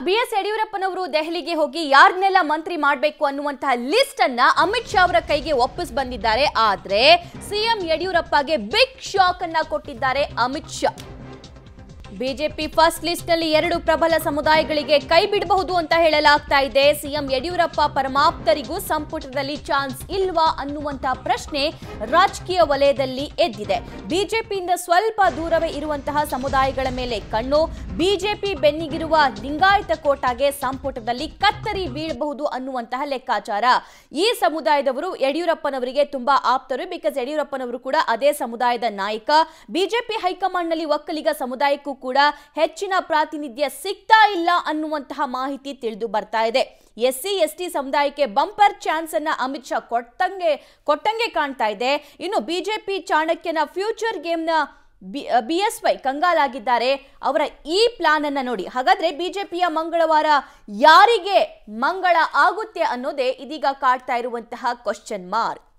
B S ಯಡಿಯೂರಪ್ಪನವರು ದೆಹಲಿಗೆ ಹೋಗಿ ಯಾರನ್ನೆಲ್ಲ ಮಂತ್ರಿ ಮಾಡಬೇಕು ಅನ್ನುವಂತಹ ಲಿಸ್ಟ್ ಅನ್ನ ಅಮಿತ್ ಶಾ ಅವರ ಕೈಗೆ ವಾಪಸ್ ಬಂದಿದ್ದಾರೆ ಆದ್ರೆ ಸಿಎಂ ಯಡಿಯೂರಪ್ಪಗೆ ಬಿಗ್ ಶಾಕ್ ಅನ್ನ ಕೊಟ್ಟಿದ್ದಾರೆ Amit Shah BJP first list ನಲ್ಲಿ ಎರಡು ಪ್ರಬಲ ಸಮುದಾಯಗಳಿಗೆ ಕೈ ಬಿಡಬಹುದು ಅಂತ ಹೇಳಲಾಗ್ತಾ ಇದೆ ಸಿಎಂ ಯಡಿಯೂರಪ್ಪ ಪರಮಾಪ್ತರಿಗೂ ಸಂಪುಟದಲ್ಲಿ ಚಾನ್ಸ್ ಇಲ್ವಾ ಅನ್ನುವಂತಹ ಪ್ರಶ್ನೆ ರಾಜಕೀಯ ವಲಯದಲ್ಲಿ ಎದ್ದಿದೆ ಬಿಜೆಪಿಯಿಂದ ಸ್ವಲ್ಪ ದೂರವೇ ಇರುವಂತಹ ಸಮುದಾಯಗಳ ಮೇಲೆ ಕಣ್ಣು ಬಿಜೆಪಿ ಬೆನ್ನಿಗಿರುವ ಲಿಂಗಾಯತ ಕೋಟಾಗೆ ಸಂಪುಟದಲ್ಲಿ ಕತ್ತರಿ ಬೀಳಬಹುದು ಅನ್ನುವಂತಹ ಲೆಕ್ಕಾಚಾರ ಈ ಸಮುದಾಯದವರು ಯಡಿಯೂರಪ್ಪನವರಿಗೆ ತುಂಬಾ ಆಪ್ತರು ಬಿಕಾಸ್ ಯಡಿಯೂರಪ್ಪನವರು ಕೂಡ ಅದೇ ಸಮುದಾಯದ ನಾಯಕ ಬಿಜೆಪಿ ಹೈಕಮಾಂಡ್ ನಲ್ಲಿ ಒಕ್ಕಲಿಗ ಸಮುದಾಯಕ್ಕೂ ಕೂಡ ಹೆಚ್ಚಿನ ಪ್ರಾತಿನಿಧ್ಯ ಸಿಗ್ತಾ ಇಲ್ಲ ಅನ್ನುವಂತಹ ಮಾಹಿತಿ ತಿಳಿದು ಬರ್ತಾ ಇದೆ ಎಸ್ ಸಿ ಎಸ್ ಟಿ ಸಮುದಾಯಕ್ಕೆ ಬಂಪರ್ ಚಾನ್ಸ್ ಅನ್ನ ಅಮಿತ್ ಶಾ ಕೊಟ್ಟಂಗೆ ಕೊಟ್ಟಂಗೆ ಕಾಣ್ತಾ ಇದೆ ಇನ್ನು ಬಿಜೆಪಿ ಚಾಣಕ್ಯನ ಫ್ಯೂಚರ್ ಗೇಮ್ನ ಬಿ ಎಸ್ ವೈ ಕಂಗಾಲಾಗಿದ್ದಾರೆ ಅವರ ಈ ಪ್ಲಾನ್ ಅನ್ನ ನೋಡಿ ಹಾಗಾದ್ರೆ ಬಿಜೆಪಿಯ ಮಂಗಳವಾರ ಯಾರಿಗೆ ಮಂಗಳ ಆಗುತ್ತೆ ಅನ್ನೋದೇ ಇದೀಗ ಕಾಡ್ತಾ ಇರುವಂತಹ ಕ್ವಶನ್ ಮಾರ್ಕ್